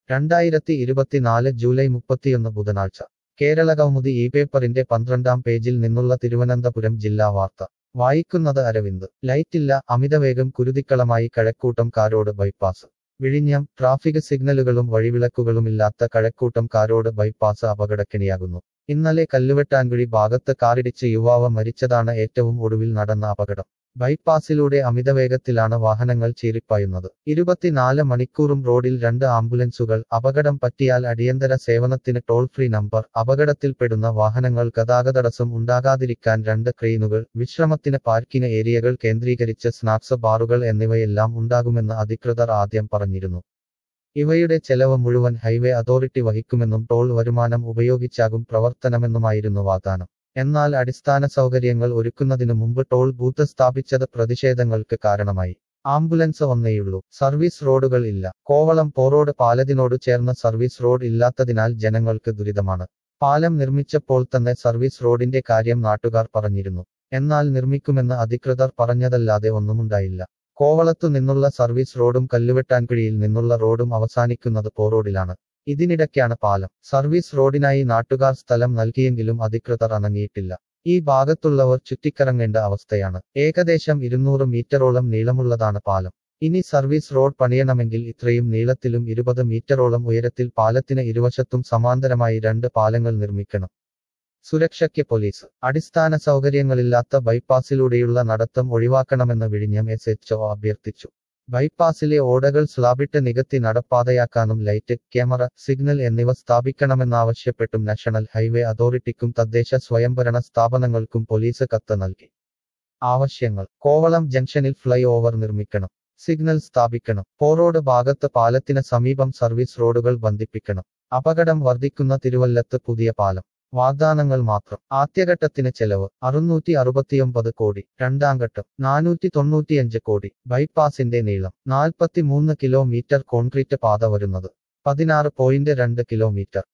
രണ്ടായിരത്തി ഇരുപത്തിനാല് ജൂലൈ മുപ്പത്തിയൊന്ന് ബുധനാഴ്ച കേരള കൗമുദി ഈ പേപ്പറിന്റെ പന്ത്രണ്ടാം പേജിൽ നിന്നുള്ള തിരുവനന്തപുരം ജില്ലാ വാർത്ത വായിക്കുന്നത് അരവിന്ദ് ലൈറ്റില്ല അമിതവേഗം കുരുതിക്കളമായി കഴക്കൂട്ടം കാരോട് ബൈപ്പാസ് വിഴിഞ്ഞം ട്രാഫിക് സിഗ്നലുകളും വഴിവിളക്കുകളുമില്ലാത്ത കഴക്കൂട്ടം കാരോട് ബൈപ്പാസ് അപകടക്കെണിയാകുന്നു ഇന്നലെ കല്ലുവെട്ടാൻകുഴി ഭാഗത്ത് കാറിടിച്ച് യുവാവ് മരിച്ചതാണ് ഏറ്റവും ഒടുവിൽ നടന്ന അപകടം ബൈപ്പാസിലൂടെ അമിതവേഗത്തിലാണ് വാഹനങ്ങൾ ചീറിപ്പായുന്നത് ഇരുപത്തിനാല് മണിക്കൂറും റോഡിൽ രണ്ട് ആംബുലൻസുകൾ അപകടം പറ്റിയാൽ അടിയന്തര സേവനത്തിന് ടോൾ ഫ്രീ നമ്പർ അപകടത്തിൽപ്പെടുന്ന വാഹനങ്ങൾ ഗതാഗതടസ്സം ഉണ്ടാകാതിരിക്കാൻ രണ്ട് ക്രെയിനുകൾ വിശ്രമത്തിന് പാർക്കിംഗ് ഏരിയകൾ കേന്ദ്രീകരിച്ച് സ്നാക്സ് ബാറുകൾ എന്നിവയെല്ലാം ഉണ്ടാകുമെന്ന് അധികൃതർ ആദ്യം പറഞ്ഞിരുന്നു ഇവയുടെ ചെലവ് മുഴുവൻ ഹൈവേ അതോറിറ്റി വഹിക്കുമെന്നും ടോൾ വരുമാനം ഉപയോഗിച്ചാകും പ്രവർത്തനമെന്നുമായിരുന്നു വാഗ്ദാനം എന്നാൽ അടിസ്ഥാന സൗകര്യങ്ങൾ ഒരുക്കുന്നതിനു മുമ്പ് ടോൾ ബൂത്ത് സ്ഥാപിച്ചത് പ്രതിഷേധങ്ങൾക്ക് കാരണമായി ആംബുലൻസ് ഒന്നേയുള്ളൂ സർവീസ് റോഡുകൾ ഇല്ല കോവളം പോറോഡ് പാലത്തിനോട് ചേർന്ന സർവീസ് റോഡ് ഇല്ലാത്തതിനാൽ ജനങ്ങൾക്ക് ദുരിതമാണ് പാലം നിർമ്മിച്ചപ്പോൾ തന്നെ സർവീസ് റോഡിന്റെ കാര്യം നാട്ടുകാർ പറഞ്ഞിരുന്നു എന്നാൽ നിർമ്മിക്കുമെന്ന് അധികൃതർ പറഞ്ഞതല്ലാതെ ഒന്നുമുണ്ടായില്ല കോവളത്തു നിന്നുള്ള സർവീസ് റോഡും കല്ലുവെട്ടാൻകുഴിയിൽ നിന്നുള്ള റോഡും അവസാനിക്കുന്നത് പോറോഡിലാണ് ഇതിനിടയ്ക്കാണ് പാലം സർവീസ് റോഡിനായി നാട്ടുകാർ സ്ഥലം നൽകിയെങ്കിലും അധികൃതർ അനങ്ങിയിട്ടില്ല ഈ ഭാഗത്തുള്ളവർ ചുറ്റിക്കറങ്ങേണ്ട അവസ്ഥയാണ് ഏകദേശം ഇരുന്നൂറ് മീറ്ററോളം നീളമുള്ളതാണ് പാലം ഇനി സർവീസ് റോഡ് പണിയണമെങ്കിൽ ഇത്രയും നീളത്തിലും ഇരുപത് മീറ്ററോളം ഉയരത്തിൽ പാലത്തിന് ഇരുവശത്തും സമാന്തരമായി രണ്ട് പാലങ്ങൾ നിർമ്മിക്കണം സുരക്ഷയ്ക്ക് പോലീസ് അടിസ്ഥാന സൗകര്യങ്ങളില്ലാത്ത ബൈപ്പാസിലൂടെയുള്ള നടത്തം ഒഴിവാക്കണമെന്ന് വിഴിഞ്ഞം എസ് എച്ച് അഭ്യർത്ഥിച്ചു ബൈപ്പാസിലെ ഓടകൾ സ്ലാബിട്ട് നികത്തി നടപ്പാതയാക്കാനും ലൈറ്റ് ക്യാമറ സിഗ്നൽ എന്നിവ സ്ഥാപിക്കണമെന്നാവശ്യപ്പെട്ടും നാഷണൽ ഹൈവേ അതോറിറ്റിക്കും തദ്ദേശ സ്വയംഭരണ സ്ഥാപനങ്ങൾക്കും പോലീസ് കത്ത് നൽകി ആവശ്യങ്ങൾ കോവളം ജംഗ്ഷനിൽ ഫ്ലൈ ഓവർ നിർമ്മിക്കണം സിഗ്നൽ സ്ഥാപിക്കണം പോറോഡ് ഭാഗത്ത് പാലത്തിന് സമീപം സർവീസ് റോഡുകൾ ബന്ധിപ്പിക്കണം അപകടം വർദ്ധിക്കുന്ന തിരുവല്ലത്ത് പുതിയ പാലം വാഗ്ദാനങ്ങൾ മാത്രം ആദ്യഘട്ടത്തിന് ചെലവ് അറുന്നൂറ്റി അറുപത്തിയൊമ്പത് കോടി രണ്ടാം ഘട്ടം നാനൂറ്റി തൊണ്ണൂറ്റിയഞ്ച് കോടി ബൈപ്പാസിന്റെ നീളം നാൽപ്പത്തിമൂന്ന് കിലോമീറ്റർ കോൺക്രീറ്റ് പാത വരുന്നത് പതിനാറ് പോയിന്റ് രണ്ട് കിലോമീറ്റർ